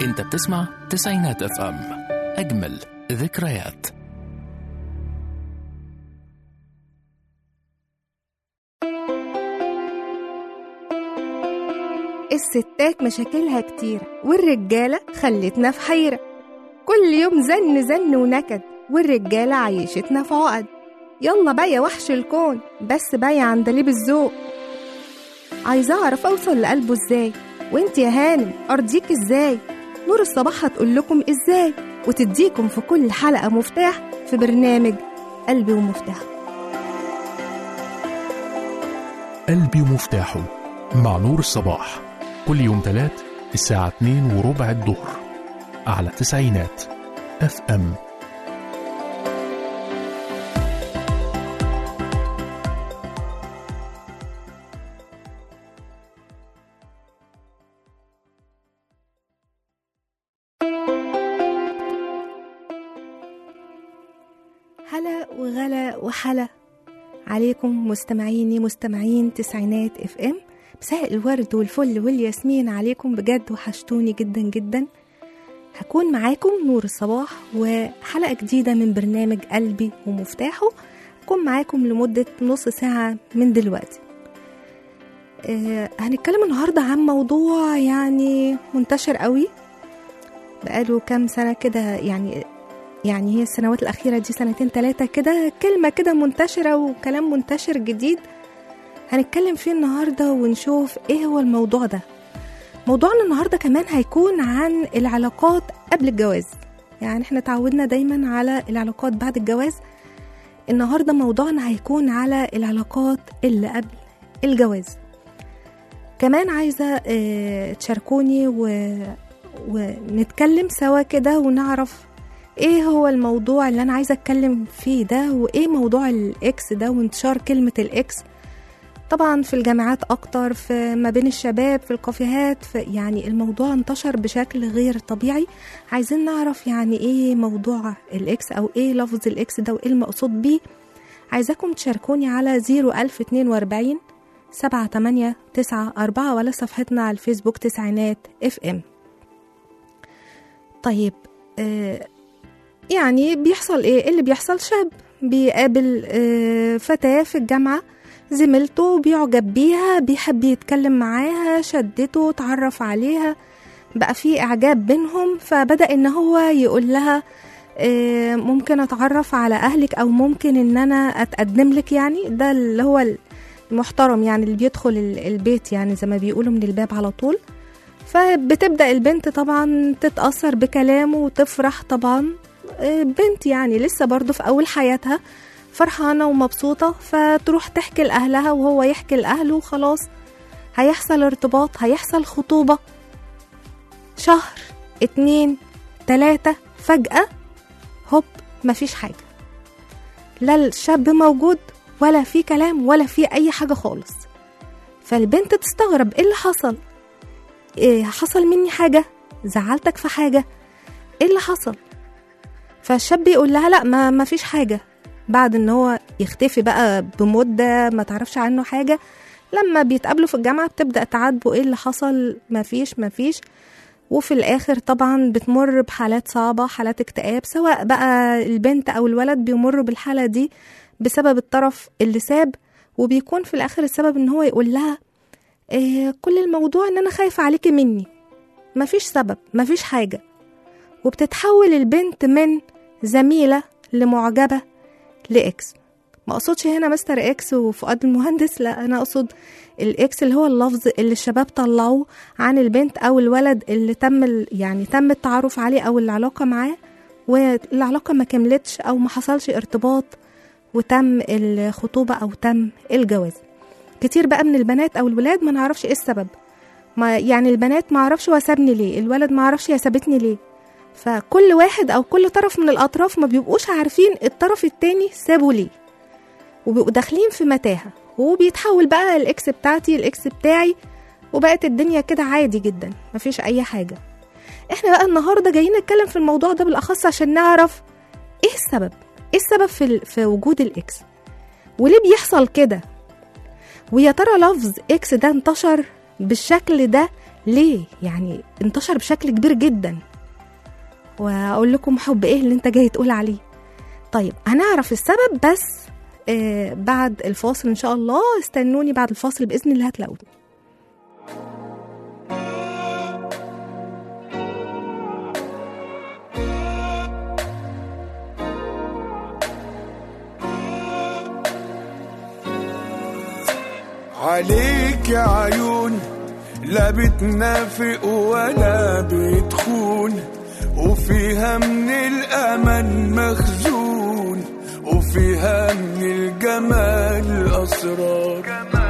انت بتسمع تسعينات اف ام اجمل ذكريات الستات مشاكلها كتير والرجالة خلتنا في حيرة كل يوم زن زن ونكد والرجالة عيشتنا في عقد يلا بقى يا وحش الكون بس بقى يا عندليب الذوق عايزة أعرف أوصل لقلبه إزاي وإنت يا هانم أرضيك إزاي نور الصباح هتقول لكم إزاي وتديكم في كل حلقة مفتاح في برنامج قلبي ومفتاحه قلبي ومفتاحه مع نور الصباح كل يوم تلات الساعة 2 وربع الظهر على تسعينات اف ام هلا وغلا وحلا عليكم مستمعيني مستمعين تسعينات اف ام مساء الورد والفل والياسمين عليكم بجد وحشتوني جدا جدا هكون معاكم نور الصباح وحلقة جديدة من برنامج قلبي ومفتاحه هكون معاكم لمدة نص ساعة من دلوقتي آه هنتكلم النهاردة عن موضوع يعني منتشر قوي بقاله كام سنة كده يعني يعني هي السنوات الأخيرة دي سنتين ثلاثة كده كلمة كده منتشرة وكلام منتشر جديد هنتكلم فيه النهاردة ونشوف ايه هو الموضوع ده موضوعنا النهاردة كمان هيكون عن العلاقات قبل الجواز يعني احنا تعودنا دايما على العلاقات بعد الجواز النهاردة موضوعنا هيكون على العلاقات اللي قبل الجواز كمان عايزة اه تشاركوني و... ونتكلم سوا كده ونعرف ايه هو الموضوع اللي انا عايزه اتكلم فيه ده وايه موضوع الاكس ده وانتشار كلمه الاكس طبعا في الجامعات اكتر في ما بين الشباب في الكافيهات في يعني الموضوع انتشر بشكل غير طبيعي عايزين نعرف يعني ايه موضوع الاكس او ايه لفظ الاكس ده وايه المقصود بيه عايزاكم تشاركوني على 01042 سبعة تمانية تسعة أربعة ولا صفحتنا على الفيسبوك تسعينات اف ام طيب آه يعني بيحصل ايه اللي بيحصل شاب بيقابل آه فتاة في الجامعة زميلته بيعجب بيها بيحب يتكلم معاها شدته اتعرف عليها بقى في اعجاب بينهم فبدأ ان هو يقول لها آه ممكن اتعرف على اهلك او ممكن ان انا اتقدم لك يعني ده اللي هو المحترم يعني اللي بيدخل البيت يعني زي ما بيقولوا من الباب على طول فبتبدأ البنت طبعا تتأثر بكلامه وتفرح طبعا بنت يعني لسه برضه في أول حياتها فرحانة ومبسوطة فتروح تحكي لأهلها وهو يحكي لأهله وخلاص هيحصل ارتباط هيحصل خطوبة شهر اتنين تلاتة فجأة هوب مفيش حاجة لا الشاب موجود ولا في كلام ولا في أي حاجة خالص فالبنت تستغرب ايه اللي حصل إيه حصل مني حاجة زعلتك في حاجة ايه اللي حصل فالشاب يقول لها لا ما ما فيش حاجه بعد ان هو يختفي بقى بمده ما تعرفش عنه حاجه لما بيتقابلوا في الجامعه بتبدا تعاتبه ايه اللي حصل ما فيش ما فيش وفي الاخر طبعا بتمر بحالات صعبه حالات اكتئاب سواء بقى البنت او الولد بيمروا بالحاله دي بسبب الطرف اللي ساب وبيكون في الاخر السبب ان هو يقول لها إيه كل الموضوع ان انا خايفه عليكي مني مفيش سبب مفيش حاجه وبتتحول البنت من زميلة لمعجبة لإكس ما أقصدش هنا مستر إكس وفؤاد المهندس لا أنا أقصد الإكس اللي هو اللفظ اللي الشباب طلعوه عن البنت أو الولد اللي تم يعني تم التعرف عليه أو العلاقة معاه والعلاقة ما كملتش أو ما حصلش ارتباط وتم الخطوبة أو تم الجواز كتير بقى من البنات أو الولاد ما نعرفش إيه السبب ما يعني البنات ما عرفش هو سابني ليه الولد ما عرفش هي سابتني ليه فكل واحد او كل طرف من الاطراف ما بيبقوش عارفين الطرف التاني سابه ليه وبيبقوا داخلين في متاهه وبيتحول بقى الاكس بتاعتي الاكس بتاعي وبقت الدنيا كده عادي جدا مفيش اي حاجه احنا بقى النهارده جايين نتكلم في الموضوع ده بالاخص عشان نعرف ايه السبب ايه السبب في, في وجود الاكس وليه بيحصل كده ويا ترى لفظ اكس ده انتشر بالشكل ده ليه يعني انتشر بشكل كبير جدا واقول لكم حب ايه اللي انت جاي تقول عليه طيب هنعرف السبب بس آه بعد الفاصل ان شاء الله استنوني بعد الفاصل باذن الله هتلاقوني عليك يا عيون لا بتنافق ولا بتخون وفيها من الأمل مخزون وفيها من الجمال أسرار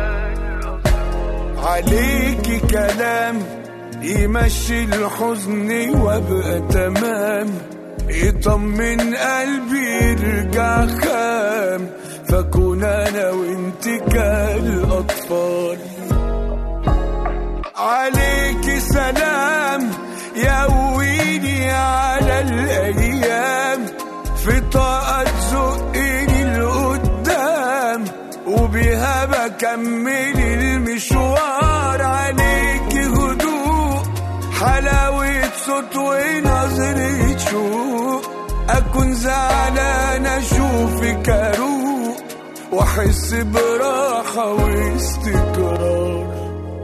عليكي كلام يمشي الحزن وابقى تمام يطمن قلبي يرجع خام فكون انا وانت كالاطفال عليك سلام يقويني على الايام في طاقه تزقني لقدام وبيها بكمل المشوار عليك هدوء حلاوة صوت ونظرة شوق أكون زعلان أشوفك أروق وأحس براحة واستقرار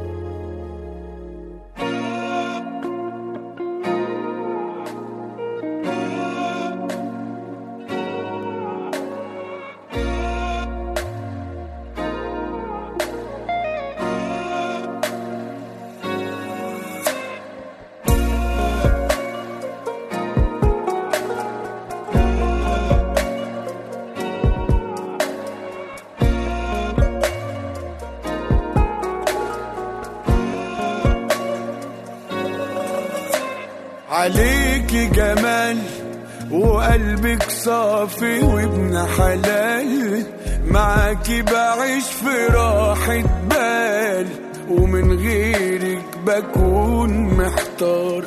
عليكي جمال وقلبك صافي وابن حلال معاكي بعيش في راحة بال ومن غيرك بكون محتار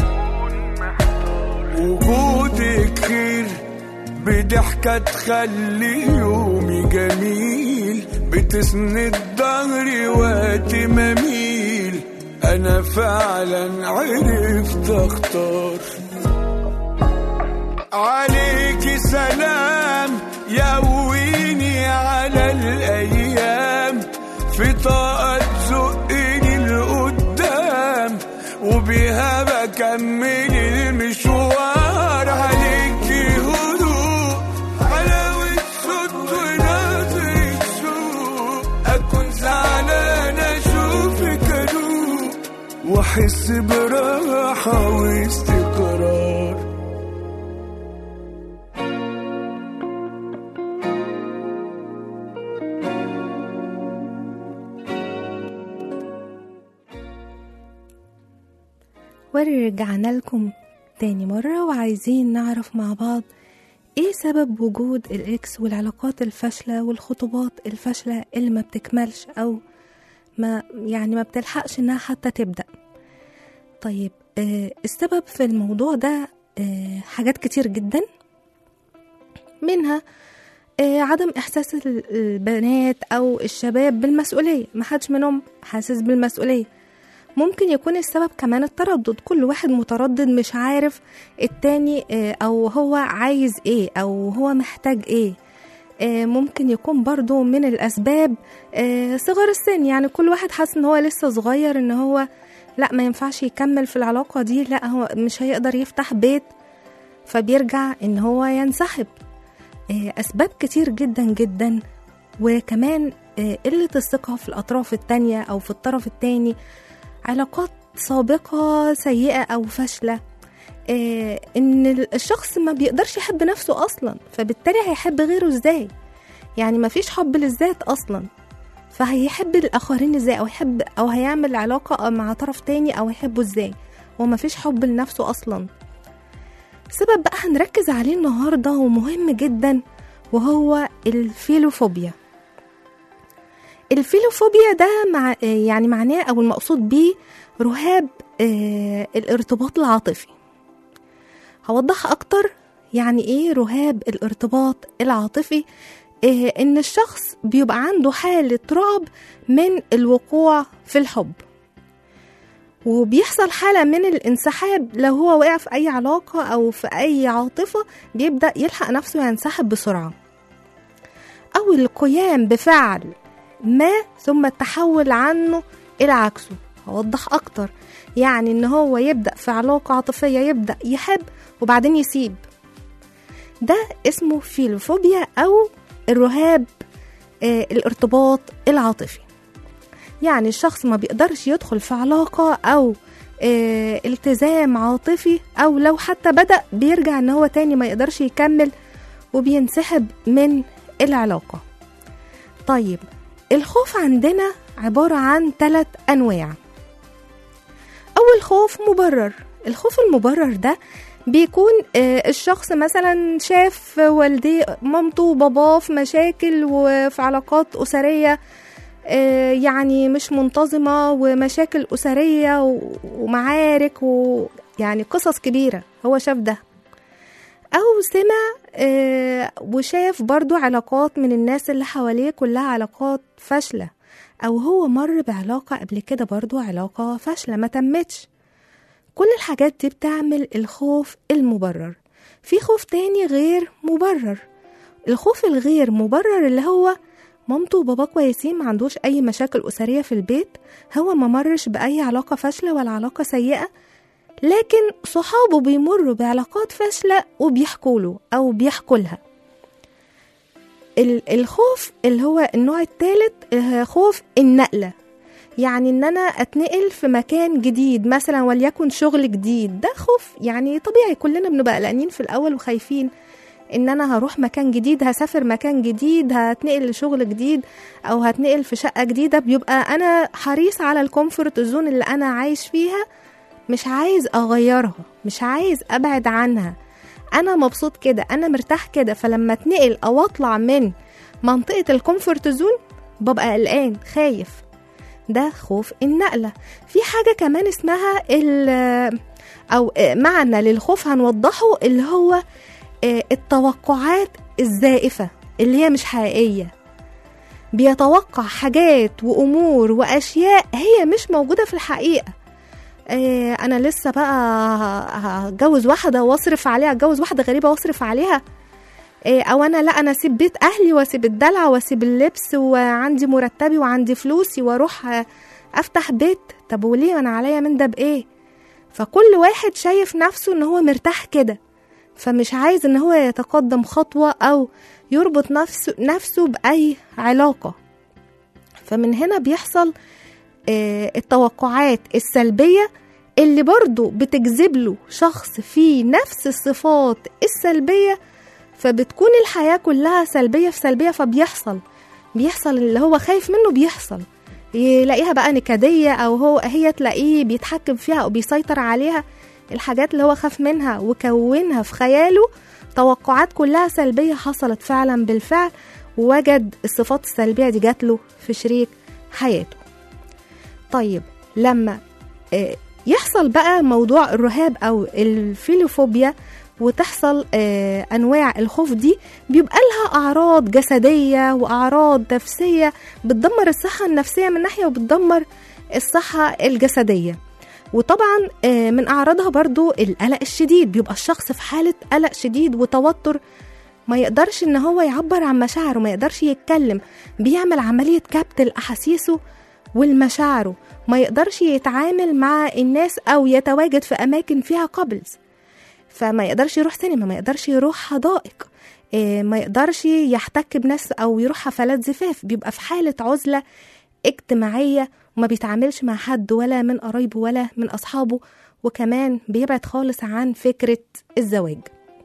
وجودك خير بضحكة تخلي يومي جميل بتسند ظهري وقت ما اميل انا فعلا عرفت اختار عليكي سلام يقويني على الايام في طاقة تزقني لقدام وبيها بكمل المشوار عليكي هدوء حلاوة صوت ونظرة سوق أكون زعلان أشوفك أدوق وأحس براحة واستقرار ورجعنا لكم تاني مرة وعايزين نعرف مع بعض ايه سبب وجود الاكس والعلاقات الفاشلة والخطوبات الفاشلة اللي ما بتكملش او ما يعني ما بتلحقش انها حتى تبدأ طيب آه السبب في الموضوع ده آه حاجات كتير جدا منها آه عدم احساس ال- البنات او الشباب بالمسؤولية محدش منهم حاسس بالمسؤولية ممكن يكون السبب كمان التردد كل واحد متردد مش عارف التاني آه، او هو عايز ايه او هو محتاج ايه آه، ممكن يكون برضو من الاسباب آه، صغر السن يعني كل واحد حاسس ان هو لسه صغير ان هو لا ما ينفعش يكمل في العلاقة دي لا هو مش هيقدر يفتح بيت فبيرجع ان هو ينسحب آه، اسباب كتير جدا جدا وكمان آه، قلة الثقة في الأطراف التانية أو في الطرف التاني علاقات سابقة سيئة أو فاشلة آه، إن الشخص ما بيقدرش يحب نفسه أصلا فبالتالي هيحب غيره إزاي يعني ما فيش حب للذات أصلا فهيحب الآخرين إزاي أو يحب أو هيعمل علاقة مع طرف تاني أو يحبه إزاي وما فيش حب لنفسه أصلا سبب بقى هنركز عليه النهاردة ومهم جدا وهو الفيلوفوبيا الفيلوفوبيا ده مع يعني معناه او المقصود بيه رهاب آه، الارتباط العاطفي هوضح اكتر يعني ايه رهاب الارتباط العاطفي آه، ان الشخص بيبقى عنده حالة رعب من الوقوع في الحب وبيحصل حالة من الانسحاب لو هو وقع في أي علاقة أو في أي عاطفة بيبدأ يلحق نفسه ينسحب بسرعة أو القيام بفعل ما ثم التحول عنه إلى عكسه هوضح أكتر يعني إن هو يبدأ في علاقة عاطفية يبدأ يحب وبعدين يسيب ده اسمه فيلوفوبيا أو الرهاب آه الارتباط العاطفي يعني الشخص ما بيقدرش يدخل في علاقة أو آه التزام عاطفي أو لو حتى بدأ بيرجع إن هو تاني ما يقدرش يكمل وبينسحب من العلاقة طيب الخوف عندنا عبارة عن ثلاث أنواع أول خوف مبرر الخوف المبرر ده بيكون آه، الشخص مثلا شاف والديه مامته وباباه في مشاكل وفي علاقات أسرية آه، يعني مش منتظمة ومشاكل أسرية و- ومعارك ويعني قصص كبيرة هو شاف ده أو سمع آه، وشاف برضو علاقات من الناس اللي حواليه كلها علاقات فاشلة أو هو مر بعلاقة قبل كده برضو علاقة فاشلة ما تمتش كل الحاجات دي بتعمل الخوف المبرر في خوف تاني غير مبرر الخوف الغير مبرر اللي هو مامته وباباه كويسين ما عندوش اي مشاكل اسريه في البيت هو ما مرش باي علاقه فاشله ولا علاقه سيئه لكن صحابه بيمروا بعلاقات فاشله وبيحكوا له او بيحكوا لها ال- الخوف اللي هو النوع الثالث خوف النقله يعني ان انا اتنقل في مكان جديد مثلا وليكن شغل جديد ده خوف يعني طبيعي كلنا بنبقى قلقانين في الاول وخايفين ان انا هروح مكان جديد هسافر مكان جديد هتنقل لشغل جديد او هتنقل في شقه جديده بيبقى انا حريص على الكومفورت زون اللي انا عايش فيها مش عايز اغيرها مش عايز ابعد عنها انا مبسوط كده انا مرتاح كده فلما اتنقل او اطلع من منطقه الكومفورت زون ببقى قلقان خايف ده خوف النقله في حاجه كمان اسمها ال او معنى للخوف هنوضحه اللي هو آه، التوقعات الزائفة اللي هي مش حقيقية بيتوقع حاجات وأمور وأشياء هي مش موجودة في الحقيقة آه، أنا لسه بقى ه- هتجوز واحدة وأصرف عليها أتجوز واحدة غريبة وأصرف عليها آه، أو أنا لا أنا أسيب بيت أهلي وأسيب الدلع وأسيب اللبس وعندي مرتبي وعندي فلوسي وأروح آه، أفتح بيت طب وليه أنا عليا من ده بإيه فكل واحد شايف نفسه إن هو مرتاح كده فمش عايز ان هو يتقدم خطوة او يربط نفسه, نفسه بأي علاقة فمن هنا بيحصل آه، التوقعات السلبية اللي برضو بتجذب له شخص فيه نفس الصفات السلبية فبتكون الحياة كلها سلبية في سلبية فبيحصل بيحصل اللي هو خايف منه بيحصل يلاقيها بقى نكدية أو هو هي تلاقيه بيتحكم فيها أو بيسيطر عليها الحاجات اللي هو خاف منها وكونها في خياله توقعات كلها سلبية حصلت فعلا بالفعل ووجد الصفات السلبية دي جات له في شريك حياته طيب لما آه، يحصل بقى موضوع الرهاب أو الفيلوفوبيا وتحصل آه، أنواع الخوف دي بيبقى لها أعراض جسدية وأعراض نفسية بتدمر الصحة النفسية من ناحية وبتدمر الصحة الجسدية وطبعا آه، من أعراضها برضو القلق الشديد بيبقى الشخص في حالة قلق شديد وتوتر ما يقدرش ان هو يعبر عن مشاعره ما يقدرش يتكلم بيعمل عملية كبت لأحاسيسه والمشاعره ما يقدرش يتعامل مع الناس أو يتواجد في أماكن فيها قبلز فما يقدرش يروح سينما ما يقدرش يروح حدائق آه، ما يقدرش يحتك بناس أو يروح حفلات زفاف بيبقى في حالة عزلة اجتماعية وما بيتعاملش مع حد ولا من قرايبه ولا من أصحابه وكمان بيبعد خالص عن فكرة الزواج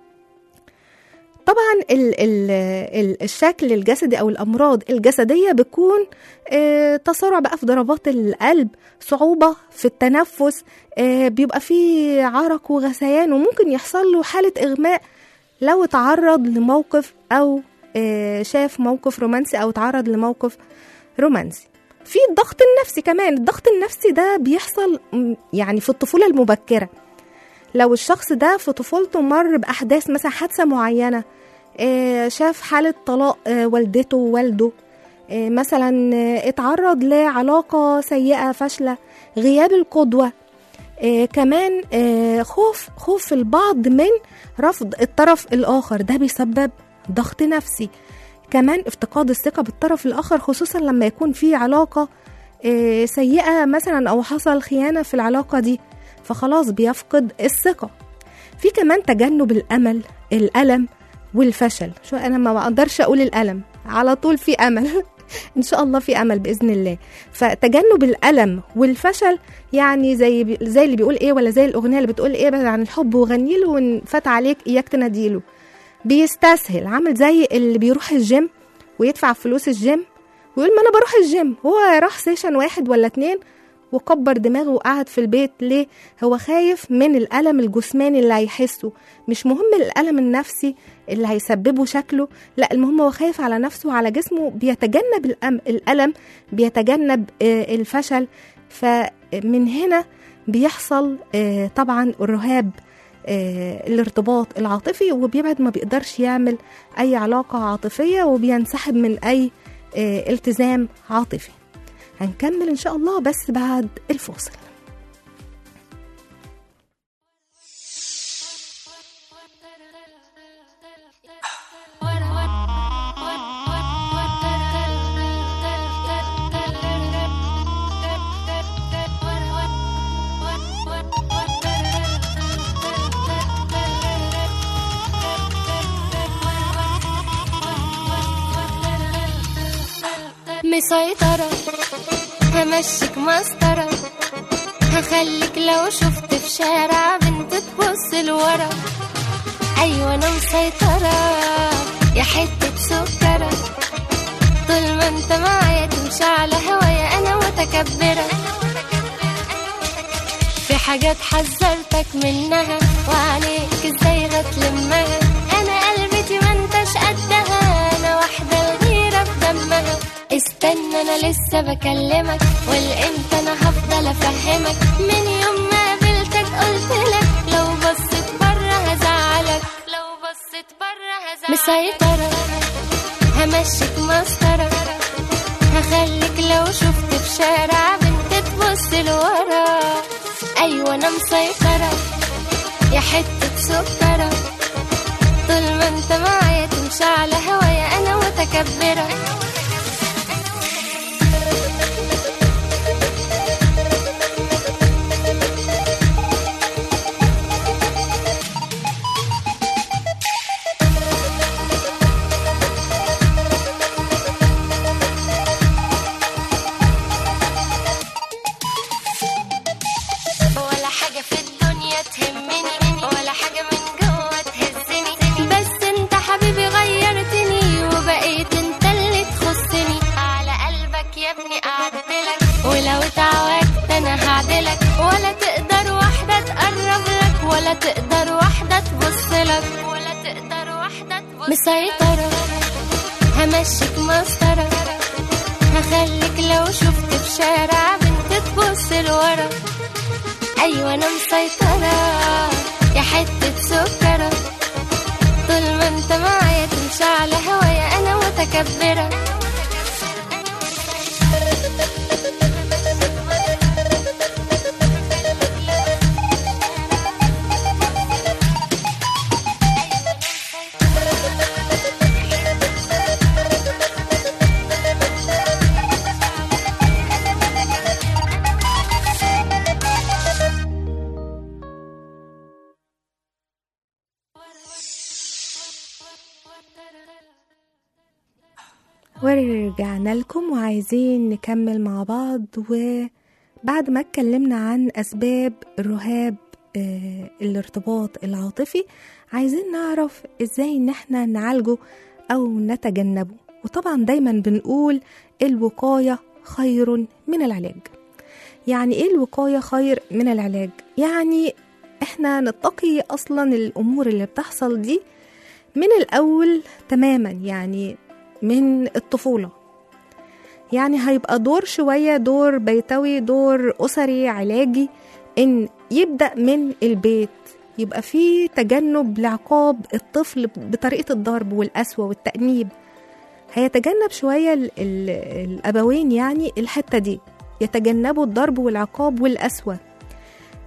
طبعا ال ال ال الشكل الجسدي او الامراض الجسديه بتكون آه، تسارع بقى في ضربات القلب صعوبه في التنفس آه، بيبقى فيه عرق وغثيان وممكن يحصل له حاله اغماء لو اتعرض لموقف او آه، شاف موقف رومانسي او اتعرض لموقف رومانسي في الضغط النفسي كمان الضغط النفسي ده بيحصل م، يعني في الطفوله المبكره لو الشخص ده في طفولته مر بأحداث مثلا حادثة معينة آه، شاف حالة طلاق آه، والدته ووالده آه، مثلا آه، اتعرض لعلاقة سيئة فاشلة غياب القدوة آه كمان آه خوف خوف البعض من رفض الطرف الآخر ده بيسبب ضغط نفسي كمان افتقاد الثقة بالطرف الآخر خصوصا لما يكون في علاقة آه سيئة مثلا أو حصل خيانة في العلاقة دي فخلاص بيفقد الثقة في كمان تجنب الأمل الألم والفشل شو أنا ما بقدرش أقول الألم على طول في أمل ان شاء الله في امل باذن الله فتجنب الالم والفشل يعني زي بي زي اللي بيقول ايه ولا زي الاغنيه اللي بتقول ايه ابعد عن الحب وغني له وان فات عليك اياك تناديله بيستسهل عامل زي اللي بيروح الجيم ويدفع فلوس الجيم ويقول ما انا بروح الجيم هو راح سيشن واحد ولا اتنين وكبر دماغه وقعد في البيت ليه هو خايف من الألم الجسماني اللي هيحسه مش مهم الألم النفسي اللي هيسببه شكله لا المهم هو خايف على نفسه وعلى جسمه بيتجنب الأم الألم بيتجنب آه، الفشل فمن هنا بيحصل آه، طبعا الرهاب آه، الارتباط العاطفي وبيبعد ما بيقدرش يعمل أي علاقة عاطفية وبينسحب من أي آه، التزام عاطفي هنكمل إن شاء الله بس بعد الفاصل مسيطرة همشيك مسطرة هخليك لو شفت في شارع بنت تبص لورا أيوة أنا مسيطرة يا حتة سكرة طول ما انت معايا تمشي على هوايا أنا متكبرة في حاجات حذرتك منها وعليك ازاي هتلمها انا قلبتي ما انتش قدها انا واحده الغيره في دمها استنى انا لسه بكلمك والامتى انا هفضل افهمك من يوم ما قابلتك قلت لك لو بصيت بره هزعلك لو بصيت بره هزعلك مسيطره همشيك مسطره هخليك لو شفت في شارع بنت تبص لورا ايوه انا مسيطره يا حته سكره طول ما انت معايا تمشي على هوايا انا متكبره ولا حاجة في الدنيا تهمني ولا حاجة من جوه تهزني بس انت حبيبي غيرتني وبقيت انت اللي تخصني على قلبك يا ابني اعدلك ولو اتعودت انا هعدلك ولا تقدر واحدة تقرب لك ولا تقدر واحدة تبص لك ولا تقدر واحدة تبص مسيطرة همشيك مسطرة هخليك لو شفت في شارع بنت تبص لورا ايوه انا مسيطرة يا حتة سكرة طول ما انت معايا تمشي على هوايا انا متكبرة ورجعنا لكم وعايزين نكمل مع بعض وبعد ما اتكلمنا عن أسباب الرهاب آه، الارتباط العاطفي عايزين نعرف ازاي ان احنا نعالجه او نتجنبه وطبعا دايما بنقول الوقاية خير من العلاج يعني ايه الوقاية خير من العلاج يعني احنا نتقي اصلا الامور اللي بتحصل دي من الاول تماما يعني من الطفولة يعني هيبقى دور شوية دور بيتوي دور أسري علاجي إن يبدأ من البيت يبقى في تجنب لعقاب الطفل بطريقة الضرب والقسوة والتأنيب هيتجنب شوية ال ال الأبوين يعني الحتة دي يتجنبوا الضرب والعقاب والقسوة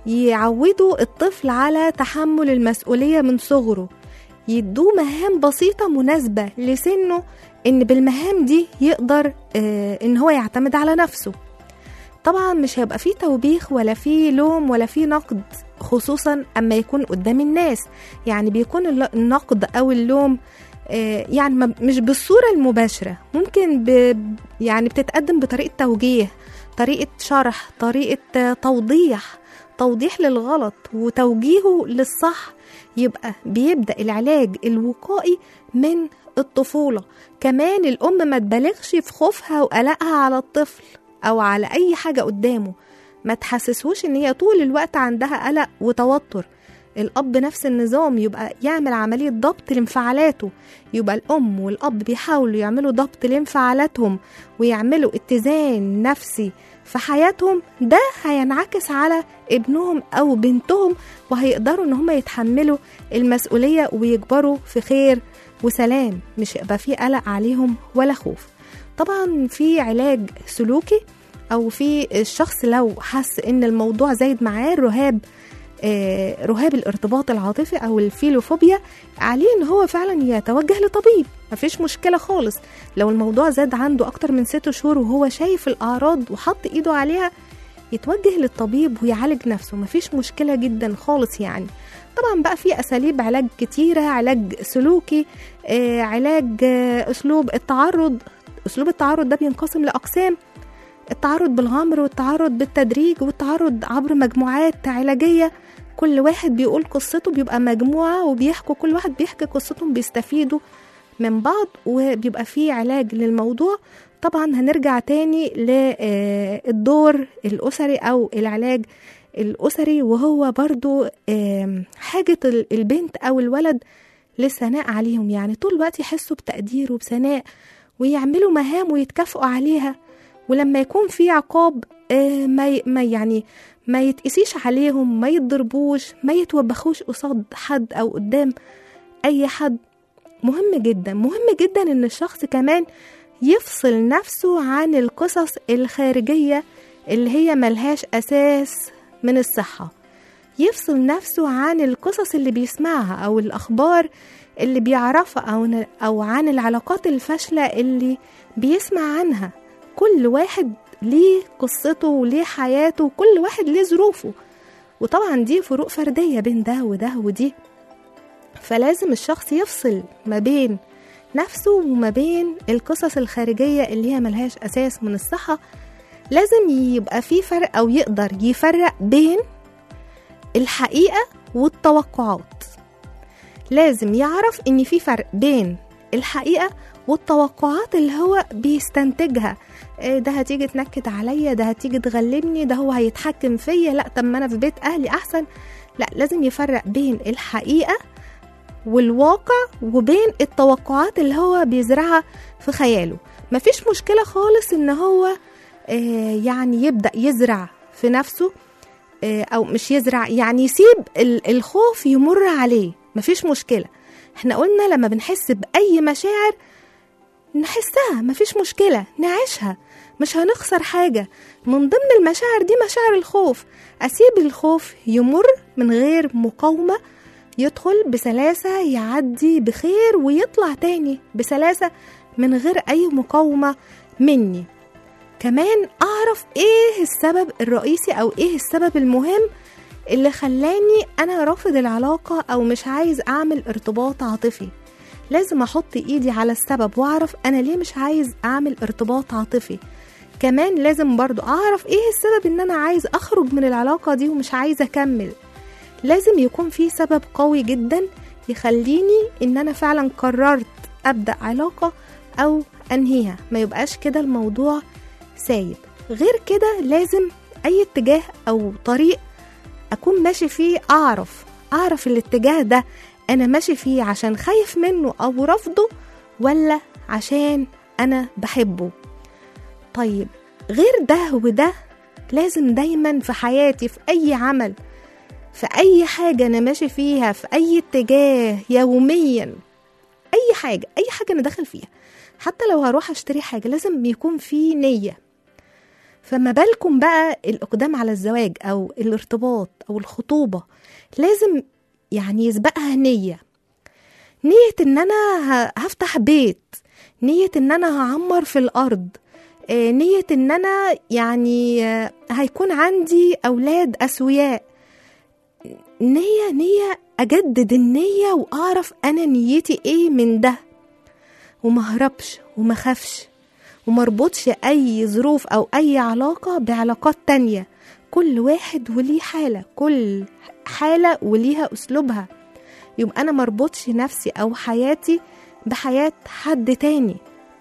يعودوا الطفل على تحمل المسؤولية من صغره يدوه مهام بسيطة مناسبة لسنه إن بالمهام دي يقدر آه إن هو يعتمد على نفسه طبعا مش هيبقى فيه توبيخ ولا فيه لوم ولا فيه نقد خصوصا أما يكون قدام الناس يعني بيكون الل- النقد أو اللوم آه، يعني ما- مش بالصورة المباشرة ممكن ب يعني بتتقدم بطريقة توجيه طريقة شرح طريقة آه، توضيح توضيح للغلط وتوجيهه للصح يبقى بيبدأ العلاج الوقائي من الطفولة كمان الأم ما تبالغش في خوفها وقلقها على الطفل أو على أي حاجة قدامه ما تحسسهوش إن هي طول الوقت عندها قلق وتوتر الأب نفس النظام يبقى يعمل عملية ضبط لانفعالاته يبقى الأم والأب بيحاولوا يعملوا ضبط لانفعالاتهم ويعملوا اتزان نفسي في حياتهم ده هينعكس على ابنهم أو بنتهم وهيقدروا إن هم يتحملوا المسؤولية ويكبروا في خير وسلام مش هيبقى في قلق عليهم ولا خوف طبعا في علاج سلوكي أو في الشخص لو حس إن الموضوع زايد معاه الرهاب آه، رهاب الارتباط العاطفي او الفيلوفوبيا عليه ان هو فعلا يتوجه لطبيب مفيش مشكله خالص لو الموضوع زاد عنده اكتر من ست شهور وهو شايف الاعراض وحط ايده عليها يتوجه للطبيب ويعالج نفسه مفيش مشكله جدا خالص يعني طبعا بقى في اساليب علاج كتيره علاج سلوكي آه، علاج آه، اسلوب التعرض اسلوب التعرض ده بينقسم لاقسام التعرض بالغمر والتعرض بالتدريج والتعرض عبر مجموعات علاجيه كل واحد بيقول قصته بيبقى مجموعة وبيحكوا كل واحد بيحكي قصتهم بيستفيدوا من بعض وبيبقى فيه علاج للموضوع طبعا هنرجع تاني للدور الأسري أو العلاج الأسري وهو برضو آم، حاجة ال- البنت أو الولد للثناء عليهم يعني طول الوقت يحسوا بتقدير وبثناء ويعملوا مهام ويتكافئوا عليها ولما يكون في عقاب آه، ما ي- ما يعني ما يتقسيش عليهم ما يتضربوش ما يتوبخوش قصاد حد او قدام اي حد مهم جدا مهم جدا ان الشخص كمان يفصل نفسه عن القصص الخارجية اللي هي ملهاش اساس من الصحة يفصل نفسه عن القصص اللي بيسمعها او الاخبار اللي بيعرفها او او عن العلاقات الفاشلة اللي بيسمع عنها كل واحد ليه قصته وليه حياته وكل واحد ليه ظروفه وطبعا دي فروق فردية بين ده وده ودي فلازم الشخص يفصل ما بين نفسه وما بين القصص الخارجية اللي هي ملهاش أساس من الصحة لازم يبقى في فرق أو يقدر يفرق بين الحقيقة والتوقعات لازم يعرف إن في فرق بين الحقيقة والتوقعات اللي هو بيستنتجها إيه ده هتيجي تنكد عليا ده هتيجي تغلبني ده هو هيتحكم فيا لا طب ما انا في بيت اهلي احسن لا لازم يفرق بين الحقيقه والواقع وبين التوقعات اللي هو بيزرعها في خياله مفيش مشكله خالص ان هو آه يعني يبدا يزرع في نفسه آه او مش يزرع يعني يسيب ال- الخوف يمر عليه مفيش مشكله احنا قلنا لما بنحس باي مشاعر نحسها مفيش مشكلة نعيشها مش هنخسر حاجة من ضمن المشاعر دي مشاعر الخوف أسيب الخوف يمر من غير مقاومة يدخل بسلاسة يعدي بخير ويطلع تاني بسلاسة من غير أي مقاومة مني كمان أعرف إيه السبب الرئيسي أو إيه السبب المهم اللي خلاني أنا رافض العلاقة أو مش عايز أعمل ارتباط عاطفي لازم احط ايدي على السبب واعرف انا ليه مش عايز اعمل ارتباط عاطفي كمان لازم برضو اعرف ايه السبب ان انا عايز اخرج من العلاقة دي ومش عايز اكمل لازم يكون في سبب قوي جدا يخليني ان انا فعلا قررت ابدا علاقة او انهيها ما يبقاش كده الموضوع سايب غير كده لازم اي اتجاه او طريق اكون ماشي فيه اعرف اعرف الاتجاه ده انا ماشي فيه عشان خايف منه او رفضه ولا عشان انا بحبه طيب غير ده وده لازم دايما في حياتي في اي عمل في اي حاجة انا ماشي فيها في اي اتجاه يوميا اي حاجة اي حاجة انا داخل فيها حتى لو هروح اشتري حاجة لازم يكون في نية فما بالكم بقى الإقدام على الزواج أو الارتباط أو الخطوبة لازم يعني يسبقها نية نية إن أنا ه- هفتح بيت نية إن أنا هعمر في الأرض آه، نية إن أنا يعني آه، هيكون عندي أولاد أسوياء نية نية أجدد النية وأعرف أنا نيتي إيه من ده وما هربش وما خافش ومربطش أي ظروف أو أي علاقة بعلاقات تانية كل واحد وليه حالة كل حالة وليها أسلوبها يبقى أنا مربطش نفسي أو حياتي بحياة حد تاني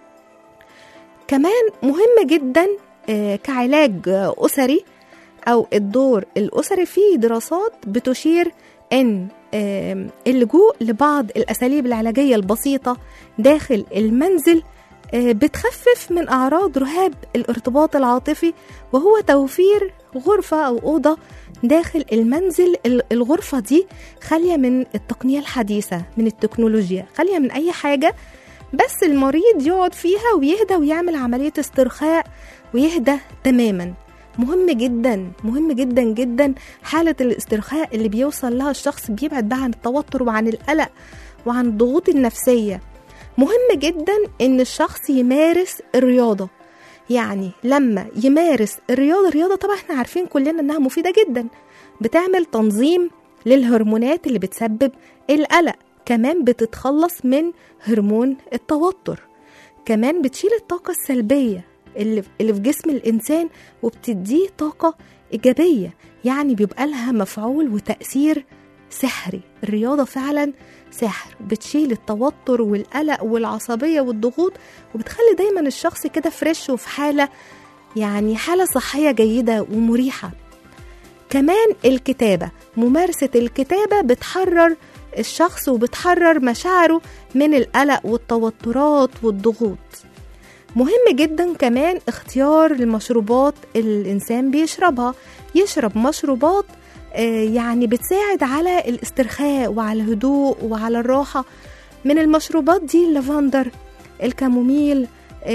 كمان مهم جدا آه، كعلاج آه، أسري أو الدور الأسري في دراسات بتشير إن آم، اللجوء لبعض الأساليب العلاجية البسيطة داخل المنزل آه، بتخفف من أعراض رهاب الارتباط العاطفي وهو توفير غرفة أو أوضة داخل المنزل ال- الغرفة دي خالية من التقنية الحديثة من التكنولوجيا خالية من أي حاجة بس المريض يقعد فيها ويهدى ويعمل عملية استرخاء ويهدى تماما مهم جدا مهم جدا جدا حالة الاسترخاء اللي بيوصل لها الشخص بيبعد بقى عن التوتر وعن القلق وعن الضغوط النفسية مهم جدا ان الشخص يمارس الرياضة يعني لما يمارس الرياضة الرياضة طبعا احنا عارفين كلنا انها مفيدة جدا بتعمل تنظيم للهرمونات اللي بتسبب القلق كمان بتتخلص من هرمون التوتر كمان بتشيل الطاقة السلبية اللي اللي في جسم الإنسان وبتديه طاقة إيجابية يعني بيبقى لها مفعول وتأثير سحري الرياضة فعلا سحر بتشيل التوتر والقلق والعصبية والضغوط وبتخلي دايما الشخص كده فريش وفي حالة يعني حالة صحية جيدة ومريحة كمان الكتابة ممارسة الكتابة بتحرر الشخص وبتحرر مشاعره من القلق والتوترات والضغوط مهم جدا كمان اختيار المشروبات اللي الإنسان بيشربها يشرب مشروبات آه، يعني بتساعد على الاسترخاء وعلى الهدوء وعلى الراحة من المشروبات دي اللافندر الكاموميل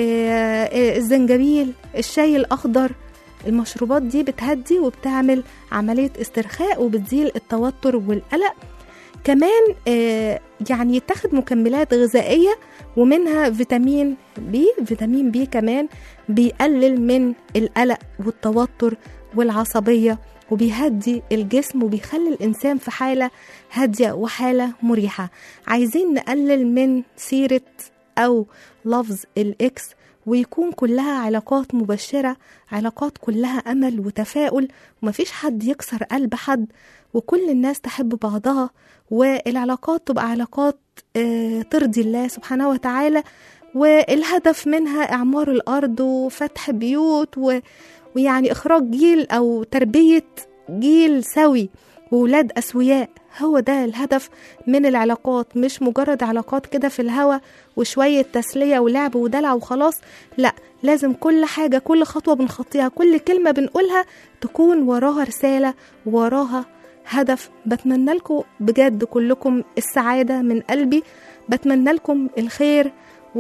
آه، آه، الزنجبيل الشاي الأخضر المشروبات دي بتهدي وبتعمل عملية استرخاء وبتزيل التوتر والقلق كمان آه، يعني يتخذ مكملات غذائية ومنها فيتامين بي فيتامين بي كمان بيقلل من القلق والتوتر والعصبية وبيهدي الجسم وبيخلي الإنسان في حالة هادية وحالة مريحة عايزين نقلل من سيرة أو لفظ الإكس ويكون كلها علاقات مبشرة علاقات كلها أمل وتفاؤل ومفيش حد يكسر قلب حد وكل الناس تحب بعضها والعلاقات تبقى علاقات آه، ترضي الله سبحانه وتعالى والهدف منها إعمار الأرض وفتح بيوت و... ويعني إخراج جيل أو تربية جيل سوي وولاد أسوياء هو ده الهدف من العلاقات مش مجرد علاقات كده في الهوا وشوية تسلية ولعب ودلع وخلاص لا لازم كل حاجة كل خطوة بنخطيها كل كلمة بنقولها تكون وراها رسالة وراها هدف بتمنى لكم بجد كلكم السعادة من قلبي بتمنى لكم الخير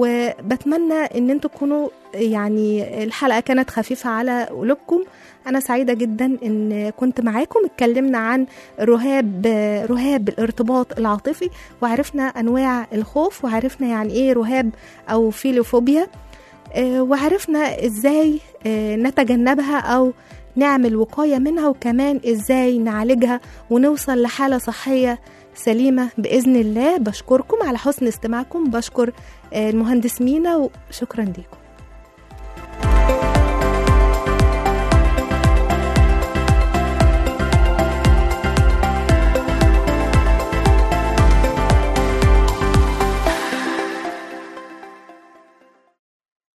وبتمنى ان انتوا تكونوا يعني الحلقة كانت خفيفة على قلوبكم انا سعيدة جدا ان كنت معاكم اتكلمنا عن رهاب رهاب الارتباط العاطفي وعرفنا انواع الخوف وعرفنا يعني ايه رهاب او فيلوفوبيا آه، وعرفنا ازاي آه، نتجنبها او نعمل وقاية منها وكمان ازاي نعالجها ونوصل لحالة صحية سليمة بإذن الله بشكركم على حسن استماعكم بشكر آه، المهندس مينا وشكرا لكم